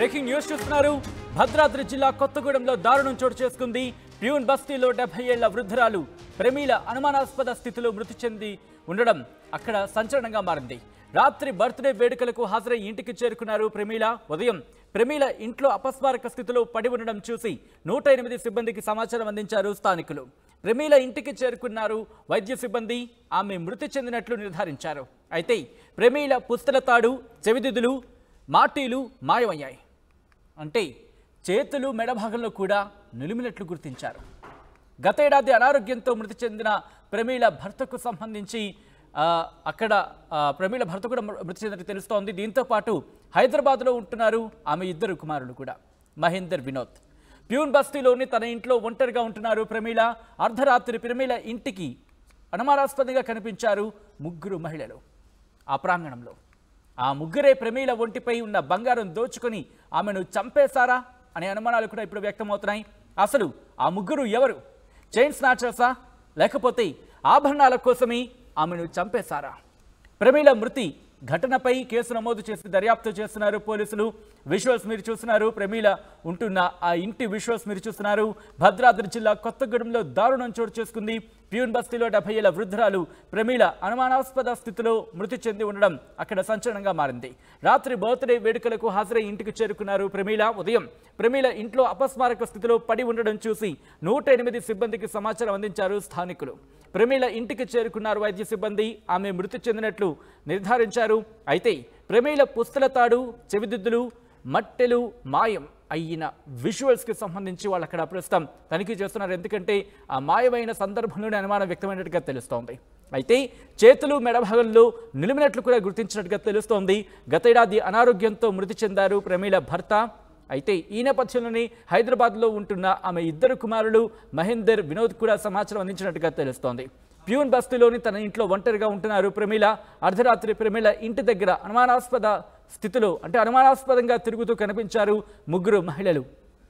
Breaking news చూస్తున్నారు భద్రాద్రి జిల్లా కొత్తగూడెంలో దారుణం చోటు చేసుకుంది ప్యూన్ బస్తీలో డెబ్బై ఏళ్ల వృద్ధురాలు ప్రమీల అనుమానాస్పద స్థితిలో మృతి చెంది ఉండడం అక్కడ సంచలనంగా మారింది రాత్రి బర్త్డే వేడుకలకు హాజరై ఇంటికి చేరుకున్నారు ప్రమీల ఉదయం ప్రమీల ఇంట్లో అపస్మారక స్థితిలో పడి ఉండడం చూసి నూట ఎనిమిది సిబ్బందికి సమాచారం అందించారు స్థానికులు ప్రమీల ఇంటికి చేరుకున్నారు వైద్య సిబ్బంది ఆమె మృతి చెందినట్లు నిర్ధారించారు అయితే ప్రమీల పుస్తల తాడు చెవిదిద్దులు మాటీలు మాయమయ్యాయి అంటే చేతులు మెడభాగంలో కూడా నిలిమినట్లు గుర్తించారు గతేడాది అనారోగ్యంతో మృతి చెందిన ప్రమీల భర్తకు సంబంధించి ఆ, అక్కడ ఆ, ప్రమీల భర్త కూడా మృ- మృతి చెందినట్టు తెలుస్తోంది దీంతో పాటు హైదరాబాద్లో ఉంటున్నారు ఆమె ఇద్దరు కుమారులు కూడా మహేందర్ వినోద్ ప్యూన్ బస్తీలోని తన ఇంట్లో ఒంటరిగా ఉంటున్నారు ప్రమీల అర్ధరాత్రి ప్రమీల ఇంటికి అనుమానాస్పదంగా కనిపించారు ముగ్గురు మహిళలు ఆ ప్రాంగణంలో ఆ ముగ్గురే ప్రమీల ఒంటిపై ఉన్న బంగారం దోచుకొని ఆమెను చంపేశారా అనే అనుమానాలు కూడా ఇప్పుడు వ్యక్తమవుతున్నాయి అసలు ఆ ముగ్గురు ఎవరు చైన్ స్నాచర్సా లేకపోతే ఆభరణాల కోసమే ఆమెను చంపేశారా ప్రమీల మృతి ఘటనపై కేసు నమోదు చేసి దర్యాప్తు చేస్తున్నారు పోలీసులు విజువల్స్ మీరు చూస్తున్నారు ప్రమీల ఉంటున్న ఆ ఇంటి విజువల్స్ మీరు చూస్తున్నారు భద్రాద్రి జిల్లా కొత్తగూడెంలో దారుణం చోటు చేసుకుంది ప్యూన్ బస్తీలో డెబ్బై ఏళ్ల వృద్ధురాలు ప్రమీల అనుమానాస్పద స్థితిలో మృతి చెంది ఉండడం అక్కడ సంచలనంగా మారింది రాత్రి బర్త్డే వేడుకలకు హాజరై ఇంటికి చేరుకున్నారు ప్రమీల ఉదయం ప్రమీల ఇంట్లో అపస్మారక స్థితిలో పడి ఉండడం చూసి నూట ఎనిమిది సిబ్బందికి సమాచారం అందించారు స్థానికులు ప్రమీల ఇంటికి చేరుకున్నారు వైద్య సిబ్బంది ఆమె మృతి చెందినట్లు నిర్ధారించారు అయితే ప్రమీల పుస్తల తాడు చెవిదిద్దులు మట్టెలు మాయం అయిన విజువల్స్కి సంబంధించి వాళ్ళు అక్కడ ప్రస్తుతం తనిఖీ చేస్తున్నారు ఎందుకంటే ఆ మాయమైన సందర్భంలోనే అనుమానం వ్యక్తమైనట్టుగా తెలుస్తోంది అయితే చేతులు మెడభాగంలో నిలిమినట్లు కూడా గుర్తించినట్టుగా తెలుస్తోంది గతేడాది అనారోగ్యంతో మృతి చెందారు ప్రమీల భర్త అయితే ఈ నేపథ్యంలోనే హైదరాబాద్లో ఉంటున్న ఆమె ఇద్దరు కుమారులు మహేందర్ వినోద్ కూడా సమాచారం అందించినట్టుగా తెలుస్తోంది ప్యూన్ బస్తీలోని తన ఇంట్లో ఒంటరిగా ఉంటున్నారు ప్రమీల అర్ధరాత్రి ప్రమీల ఇంటి దగ్గర అనుమానాస్పద స్థితిలో అంటే అనుమానాస్పదంగా తిరుగుతూ కనిపించారు ముగ్గురు మహిళలు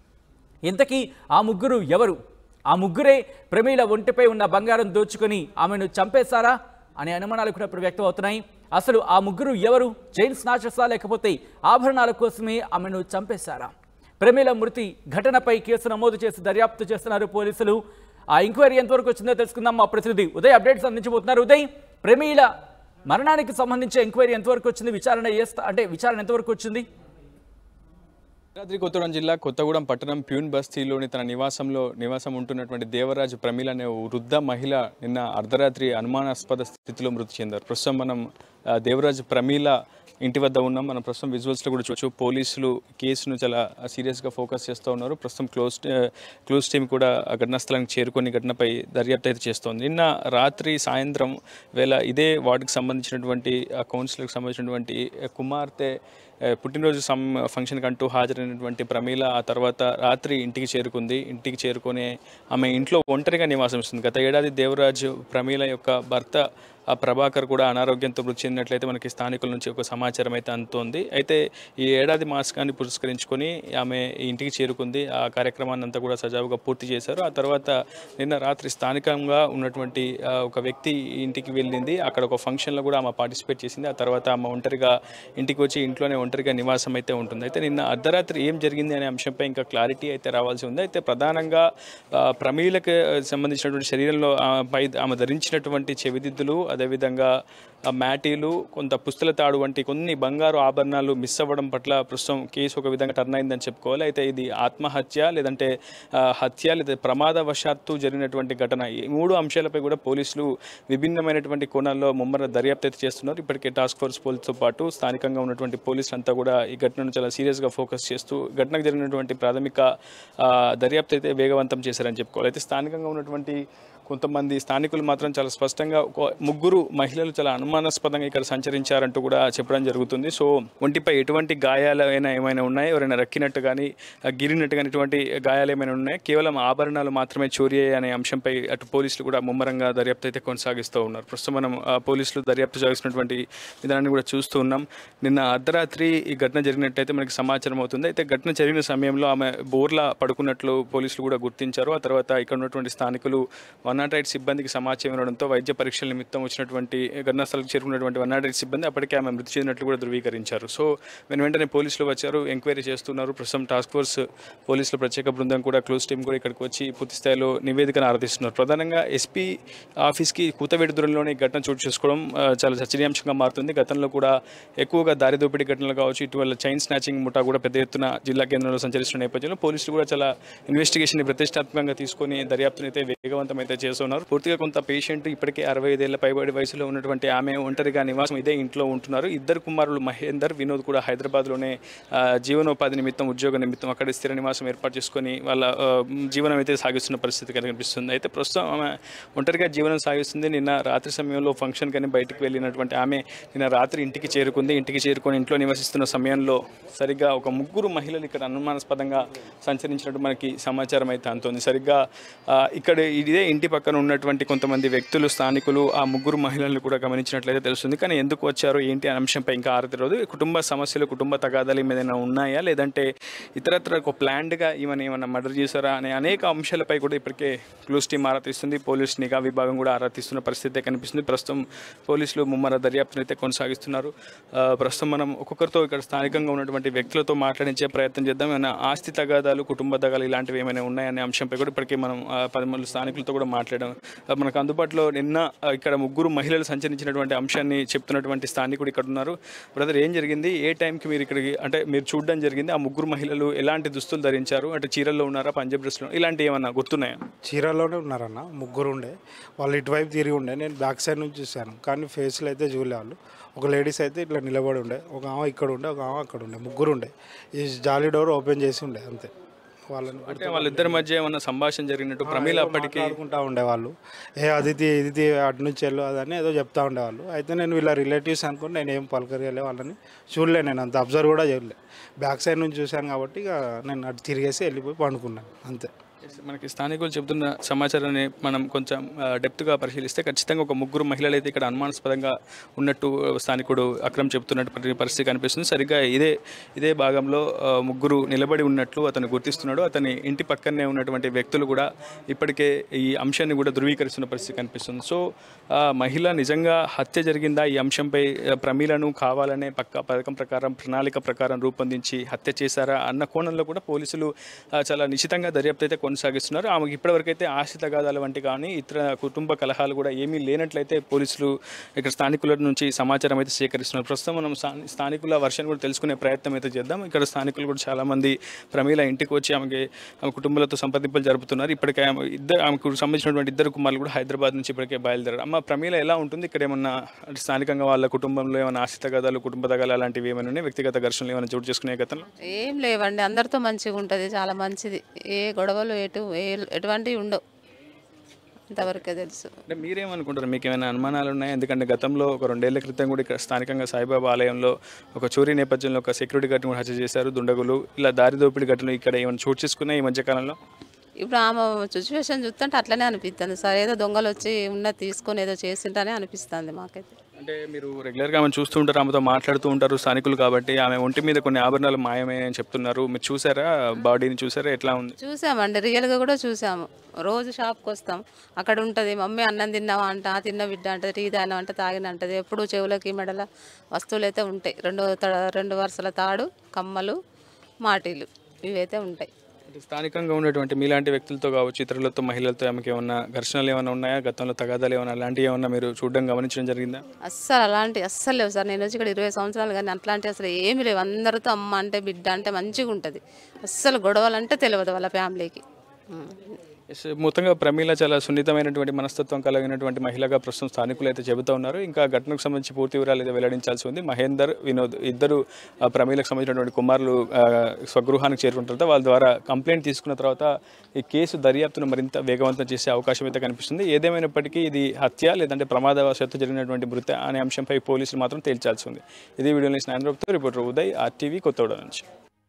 ఇంతకీ ఆ ముగ్గురు ఎవరు ఆ ముగ్గురే ప్రమీల ఒంటిపై ఉన్న బంగారం దోచుకొని ఆమెను చంపేశారా అనే అనుమానాలు కూడా ఇప్పుడు వ్యక్తమవుతున్నాయి అసలు ఆ ముగ్గురు ఎవరు చైన్ స్నాచర్సా లేకపోతే ఆభరణాల కోసమే ఆమెను చంపేశారా ప్రమీల మృతి ఘటనపై కేసు నమోదు చేసి దర్యాప్తు చేస్తున్నారు పోలీసులు ఆ ఎంక్వైరీ ఎంతవరకు వచ్చిందో తెలుసుకుందాం మా ప్రతినిధి ఉదయ్ అప్డేట్స్ అందించబోతున్నారు ఉదయ్ ప్రమీల మరణానికి సంబంధించి ఎంక్వైరీ ఎంతవరకు వచ్చింది విచారణ చేస్తా అంటే విచారణ ఎంతవరకు వచ్చింది భద్రాద్రి కొత్తగూడెం జిల్లా కొత్తగూడెం పట్టణం ప్యూన్ బస్తీలోని తన నివాసంలో నివాసం ఉంటున్నటువంటి దేవరాజు ప్రమీల అనే ఓ వృద్ధ మహిళ నిన్న అర్ధరాత్రి అనుమానాస్పద స్థితిలో మృతి చెందారు ప్రస్తుతం మనం ఆ, దేవరాజు ప్రమీల ఇంటి వద్ద ఉన్నాం మనం ప్రస్తుతం విజువల్స్లో కూడా చూడొచ్చు పోలీసులు కేసును చాలా సీరియస్గా ఫోకస్ చేస్తూ ఉన్నారు ప్రస్తుతం క్లోజ్ క్లోజ్ టీం కూడా ఆ ఘటనా స్థలానికి చేరుకొని ఘటనపై దర్యాప్తు అయితే చేస్తోంది నిన్న రాత్రి సాయంత్రం వేళ ఇదే వార్డుకి సంబంధించినటువంటి ఆ కౌన్సిలర్కి సంబంధించినటువంటి కుమార్తె ఆ, పుట్టినరోజు సం ఫంక్షన్కి అంటూ హాజరైనటువంటి ప్రమీల ఆ తర్వాత రాత్రి ఇంటికి చేరుకుంది ఇంటికి చేరుకొని ఆమె ఇంట్లో ఒంటరిగా నివాసం ఇస్తుంది గత ఏడాది దేవరాజు ప్రమీల యొక్క భర్త ఆ ప్రభాకర్ కూడా అనారోగ్యంతో మృతి చెందినట్లయితే మనకి స్థానికుల నుంచి ఒక సమాచారం అయితే అందుతోంది అయితే ఈ ఏడాది మాసకాన్ని పురస్కరించుకొని ఆమె ఈ ఇంటికి చేరుకుంది ఆ కార్యక్రమాన్ని అంతా కూడా సజావుగా పూర్తి చేశారు ఆ తర్వాత నిన్న రాత్రి స్థానికంగా ఉన్నటువంటి ఆ, ఒక వ్యక్తి ఇంటికి వెళ్ళింది అక్కడ ఒక ఫంక్షన్లో కూడా ఆమె పార్టిసిపేట్ చేసింది ఆ తర్వాత ఆమె ఒంటరిగా ఇంటికి వచ్చి ఇంట్లోనే ఒంటరిగా నివాసం అయితే ఉంటుంది అయితే నిన్న అర్ధరాత్రి ఏం జరిగింది అనే అంశంపై ఇంకా క్లారిటీ అయితే రావాల్సి ఉంది అయితే ప్రధానంగా ఆ, ప్రమీలకు సంబంధించినటువంటి శరీరంలో ఆ, పై ఆమె ధరించినటువంటి చెవిదిద్దులు అదేవిధంగా ఆ మ్యాటీలు కొంత పుస్తల తాడు వంటి కొన్ని బంగారు ఆభరణాలు మిస్ అవ్వడం పట్ల ప్రస్తుతం కేసు ఒక విధంగా టర్న్ అయిందని చెప్పుకోవాలి అయితే ఇది ఆత్మహత్య లేదంటే ఆ, హత్య లేదా ప్రమాదవశాత్తు జరిగినటువంటి ఘటన ఈ మూడు అంశాలపై కూడా పోలీసులు విభిన్నమైనటువంటి కోణాల్లో ముమ్మర దర్యాప్తు అయితే చేస్తున్నారు ఇప్పటికే టాస్క్ ఫోర్స్ పోలీసుతో పాటు స్థానికంగా ఉన్నటువంటి పోలీసులు అంతా కూడా ఈ ఘటనను చాలా సీరియస్గా ఫోకస్ చేస్తూ ఘటనకు జరిగినటువంటి ప్రాథమిక ఆ, దర్యాప్తు అయితే వేగవంతం చేశారని చెప్పుకోవాలి అయితే స్థానికంగా ఉన్నటువంటి కొంతమంది స్థానికులు మాత్రం చాలా స్పష్టంగా ఒక ముగ్గురు మహిళలు చాలా అనుమానాస్పదంగా ఇక్కడ సంచరించారంటూ కూడా చెప్పడం జరుగుతుంది సో ఒంటిపై ఎటువంటి గాయాలు అయినా ఏమైనా ఉన్నాయి ఎవరైనా రక్కినట్టు కానీ గిరినట్టు కానీ ఇటువంటి గాయాలు ఏమైనా ఉన్నాయి కేవలం ఆభరణాలు మాత్రమే చోరీ అయ్యాయి అనే అంశంపై అటు పోలీసులు కూడా ముమ్మరంగా దర్యాప్తు అయితే కొనసాగిస్తూ ఉన్నారు ప్రస్తుతం మనం ఆ, పోలీసులు దర్యాప్తు సాగిస్తున్నటువంటి విధానాన్ని కూడా చూస్తూ ఉన్నాం నిన్న అర్ధరాత్రి ఈ ఘటన జరిగినట్టయితే మనకి సమాచారం అవుతుంది అయితే ఘటన జరిగిన సమయంలో ఆమె బోర్లా పడుకున్నట్లు పోలీసులు కూడా గుర్తించారు ఆ తర్వాత ఇక్కడ ఉన్నటువంటి స్థానికులు వన్ నాట్ ఎయిట్ సిబ్బందికి సమాచారం ఇవ్వడంతో వైద్య పరీక్షల నిమిత్తం వచ్చినటువంటి ఘటనా స్థలకు చేరుకున్నటువంటి వన్ నాట్ ఎయిట్ సిబ్బంది అప్పటికే ఆమె మృతి చెందినట్లు కూడా ధృవీకరించారు సో వెను వెంటనే పోలీసులు వచ్చారు ఎంక్వైరీ చేస్తున్నారు ప్రస్తుతం టాస్క్ ఫోర్స్ పోలీసుల ప్రత్యేక బృందం కూడా క్లోజ్ టీం కూడా ఇక్కడికి వచ్చి పూర్తి స్థాయిలో నివేదికను ఆరాధిస్తున్నారు ప్రధానంగా ఎస్పీ ఆఫీస్కి కూతవేడి దూరంలోనే ఈ ఘటన చోటు చేసుకోవడం ఆ, చాలా చర్చనీయాంశంగా మారుతుంది గతంలో కూడా ఎక్కువగా దారి దోపిడీ ఘటనలు కావచ్చు ఇటీవల చైన్ స్నాచింగ్ ముఠా కూడా పెద్ద ఎత్తున జిల్లా కేంద్రంలో సంచరిస్తున్న నేపథ్యంలో పోలీసులు కూడా చాలా ఇన్వెస్టిగేషన్ ప్రతిష్టాత్మకంగా తీసుకొని దర్యాప్తును అయితే వేగవంతం అయితే చేస్తున్నారు పూర్తిగా కొంత పేషెంట్ ఇప్పటికే అరవై ఐదేళ్ల పైబడి వయసులో ఉన్నటువంటి ఆమె ఒంటరిగా నివాసం ఇదే ఇంట్లో ఉంటున్నారు ఇద్దరు కుమారులు మహేందర్ వినోద్ కూడా హైదరాబాద్లోనే ఆ, జీవనోపాధి నిమిత్తం ఉద్యోగ నిమిత్తం అక్కడ స్థిర నివాసం ఏర్పాటు చేసుకొని వాళ్ళ ఆ, జీవనం అయితే సాగిస్తున్న పరిస్థితి కనిపిస్తుంది అయితే ప్రస్తుతం ఆమె ఒంటరిగా జీవనం సాగిస్తుంది నిన్న రాత్రి సమయంలో ఫంక్షన్ కానీ బయటికి వెళ్ళినటువంటి ఆమె నిన్న రాత్రి ఇంటికి చేరుకుంది ఇంటికి చేరుకొని ఇంట్లో నివసిస్తున్న సమయంలో సరిగ్గా ఒక ముగ్గురు మహిళలు ఇక్కడ అనుమానాస్పదంగా సంచరించినట్టు మనకి సమాచారం అయితే అంతోంది సరిగ్గా ఆ, ఇక్కడ ఇదే ఇంటి పక్కన ఉన్నటువంటి కొంతమంది వ్యక్తులు స్థానికులు ఆ ముగ్గురు మహిళలను కూడా గమనించినట్లయితే తెలుస్తుంది కానీ ఎందుకు వచ్చారో ఏంటి అనే అంశంపై ఇంకా ఆరతిరోదు కుటుంబ సమస్యలు కుటుంబ తగాదాలు ఏమైనా ఉన్నాయా లేదంటే ఇతరత్ర ఒక ప్లాన్డ్గా ఈమెను ఏమైనా మర్డర్ చేశారా అనే అనేక అంశాలపై కూడా ఇప్పటికే క్లూస్ టీం ఆరాధిస్తుంది పోలీస్ నిఘా విభాగం కూడా ఆరాధిస్తున్న పరిస్థితి అయితే కనిపిస్తుంది ప్రస్తుతం పోలీసులు ముమ్మర దర్యాప్తును అయితే కొనసాగిస్తున్నారు ఆ, ప్రస్తుతం మనం ఒక్కొక్కరితో ఇక్కడ స్థానికంగా ఉన్నటువంటి వ్యక్తులతో మాట్లాడించే ప్రయత్నం చేద్దాం ఏమైనా ఆస్తి తగాదాలు కుటుంబ తగాదాలు ఇలాంటివి ఏమైనా ఉన్నాయనే అంశంపై కూడా ఇప్పటికే మనం ఆ, పదమూడు స్థానికులతో కూడా మాట్లాడాం ఆ, మనకు అందుబాటులో నిన్న ఆ, ఇక్కడ ముగ్గురు మహిళలు సంచరించినటువంటి అంశాన్ని చెప్తున్నటువంటి స్థానికుడు ఇక్కడ ఉన్నారు బ్రదర్ ఏం జరిగింది ఏ టైంకి మీరు ఇక్కడికి అంటే మీరు చూడడం జరిగింది ఆ ముగ్గురు మహిళలు ఎలాంటి దుస్తులు ధరించారు అంటే చీరల్లో ఉన్నారా పంజాబ్ డ్రెస్లో ఇలాంటి ఏమన్నా గుర్తున్నాయా చీరలోనే ఉన్నారన్న ముగ్గురు ఉండే వాళ్ళు ఇటువైపు తిరిగి ఉండే నేను బ్యాక్ సైడ్ నుంచి చూశాను కానీ ఫేస్లు అయితే చూడలే వాళ్ళు ఒక లేడీస్ అయితే ఇట్లా నిలబడి ఉండే ఒక ఆమె ఇక్కడ ఉండే ఒక ఆమె అక్కడ ఉండే ముగ్గురు ఉండే ఈ జాలీ డోర్ ఓపెన్ చేసి ఉండే అంతే వాళ్ళని అంటే వాళ్ళిద్దరి మధ్య ఏమన్నా సంభాషణ జరిగినట్టు ప్రమీల అప్పటికి మాట్లాడుకుంటా ఉండేవాళ్ళు ఏ అదితి ఇదితి అటు నుంచి వెళ్ళు అదని ఏదో చెప్తా ఉండేవాళ్ళు అయితే నేను వీళ్ళ రిలేటివ్స్ అనుకుని నేను ఏం పలకరియలే వాళ్ళని చూడలే నేను అంత అబ్జర్వ్ కూడా చేయలే బ్యాక్ సైడ్ నుంచి చూశాను కాబట్టి ఇక నేను అటు తిరిగేసి వెళ్ళిపోయి పండుకున్నాను అంతే మనకి స్థానికులు చెబుతున్న సమాచారాన్ని మనం కొంచెం ఆ, డెప్త్గా పరిశీలిస్తే ఖచ్చితంగా ఒక ముగ్గురు మహిళలు అయితే ఇక్కడ అనుమానాస్పదంగా ఉన్నట్టు స్థానికుడు అక్రమ్ చెప్తున్నట్టు పరి- పరిస్థితి కనిపిస్తుంది సరిగ్గా ఇదే ఇదే భాగంలో ఆ, ముగ్గురు నిలబడి ఉన్నట్లు అతను గుర్తిస్తున్నాడు అతని ఇంటి పక్కనే ఉన్నటువంటి వ్యక్తులు కూడా ఇప్పటికే ఈ అంశాన్ని కూడా ధృవీకరిస్తున్న పరిస్థితి కనిపిస్తుంది సో ఆ మహిళ నిజంగా హత్య జరిగిందా ఈ అంశంపై ఆ, ప్రమీలను కావాలనే పక్క పథకం ప్రకారం ప్రణాళిక ప్రకారం రూపొందించి హత్య చేశారా అన్న కోణంలో కూడా పోలీసులు ఆ, చాలా నిశ్చితంగా దర్యాప్తు అయితే కొనసాగిస్తున్నారు ఆమెకి ఇప్పటివరకు అయితే ఆస్తి తగాదాలు వంటి కానీ ఇతర కుటుంబ కలహాలు కూడా ఏమీ లేనట్లయితే పోలీసులు ఇక్కడ స్థానికుల నుంచి సమాచారం అయితే సేకరిస్తున్నారు ప్రస్తుతం మనం స్థాని- స్థానికుల వర్షాన్ని కూడా తెలుసుకునే ప్రయత్నం అయితే చేద్దాం ఇక్కడ స్థానికులు కూడా చాలామంది ప్రమీల ఇంటికి వచ్చి ఆమెకి ఆమె కుటుంబాలతో సంప్రదింపులు జరుపుతున్నారు ఇప్పటికే ఆమె ఇద్దరు ఆమెకు సంబంధించినటువంటి ఇద్దరు కుమారులు కూడా హైదరాబాద్ నుంచి ఇప్పటికే బయలుదేరారు అమ్మ ప్రమీల ఎలా ఉంటుంది ఇక్కడ ఏమన్నా అంటే స్థానికంగా వాళ్ళ కుటుంబంలో ఏమైనా ఆస్తి తగాదాలు కుటుంబ తగాదాలు అలాంటివి ఏమైనా ఉన్నాయి వ్యక్తిగత ఘర్షణలు ఏమైనా చోటు చేసుకునే గతంలో ఏం లేవండి అందరితో మంచిగా ఉంటుంది చాలా మంచిది ఏ గొడవలు ఎటు ఏ ఎటువంటివి ఉండవు ఇంతవరకే తెలుసు అంటే మీరేమనుకుంటారు మీకు ఏమైనా అనుమానాలు ఉన్నాయా ఎందుకంటే గతంలో ఒక రెండేళ్ల క్రితం కూడా ఇక్కడ స్థానికంగా సాయిబాబా ఆలయంలో ఒక చోరీ నేపథ్యంలో ఒక సెక్యూరిటీ గార్డ్ని కూడా హత్య చేశారు దుండగులు ఇలా దారి దోపిడీ ఘటనలు ఇక్కడ ఏమైనా చోటు చేసుకున్నాయి ఈ మధ్యకాలంలో ఇప్పుడు ఆమె సిచ్యువేషన్ చూస్తుంటే అట్లనే అనిపిస్తుంది సార్ ఏదో దొంగలు వచ్చి ఉన్న తీసుకొని ఏదో చేసింటనే అనిపిస్తుంది మాకైతే అంటే మీరు రెగ్యులర్గా ఆమె చూస్తూ ఉంటారు ఆమెతో మాట్లాడుతూ ఉంటారు స్థానికులు కాబట్టి ఆమె ఒంటి మీద కొన్ని ఆభరణాలు మాయమే అని చెప్తున్నారు మీరు చూసారా బాడీని చూసారా ఎట్లా ఉంది చూసామండి రియల్గా కూడా చూసాము రోజు షాప్కి వస్తాం అక్కడ ఉంటుంది మమ్మీ అన్నం తిన్నావా అంట "ఆ, తిన్న బిడ్డ అంటది టీ తాగిన అంట తాగిన అంటది ఎప్పుడు చెవులకి మెడల వస్తువులు అయితే ఉంటాయి రెండు త- రెండు వరుసల తాడు కమ్మలు మాటీలు ఇవైతే ఉంటాయి అంటే స్థానికంగా ఉన్నటువంటి మీలాంటి వ్యక్తులతో కావచ్చు ఇతరులతో మహిళలతో ఆమెకి ఏమన్నా ఘర్షణలు ఏమైనా ఉన్నాయా గతంలో తగాదాలు ఏమైనా అలాంటివి ఏమన్నా మీరు చూడడం గమనించడం జరిగిందా అస్సలు అలాంటి అస్సలు లేవు సార్ నేను వచ్చి ఇక్కడ ఇరవై సంవత్సరాలు కానీ అట్లాంటి అసలు ఏమి లేవు అందరితో అమ్మ అంటే బిడ్డ అంటే మంచిగా ఉంటుంది అస్సలు గొడవలు అంటే తెలియదు వాళ్ళ ఫ్యామిలీకి ఉం. ఎస్, మొత్తంగా ప్రమీల చాలా సున్నితమైనటువంటి మనస్తత్వం కలిగినటువంటి మహిళగా ప్రస్తుతం స్థానికులు అయితే చెబుతూ ఉన్నారు ఇంకా ఘటనకు సంబంధించి పూర్తి వివరాలు అయితే వెల్లడించాల్సి ఉంది మహేందర్ వినోద్ ఇద్దరు ఆ, ప్రమీలకు సంబంధించినటువంటి కుమారులు ఆ, స్వగృహానికి చేరుకున్న తర్వాత వాళ్ళ ద్వారా కంప్లైంట్ తీసుకున్న తర్వాత ఈ కేసు దర్యాప్తును మరింత వేగవంతం చేసే అవకాశం అయితే కనిపిస్తుంది ఏదేమైనప్పటికీ ఇది హత్య లేదంటే ప్రమాదవశాత్తు జరిగినటువంటి మృతి అనే అంశంపై పోలీసులు మాత్రం తేల్చాల్సి ఉంది ఇది వీడియో నుంచి నాయనరూప్తో రిపోర్టర్ ఉదయ్ ఆర్టీవీ కొత్తగూడ నుంచి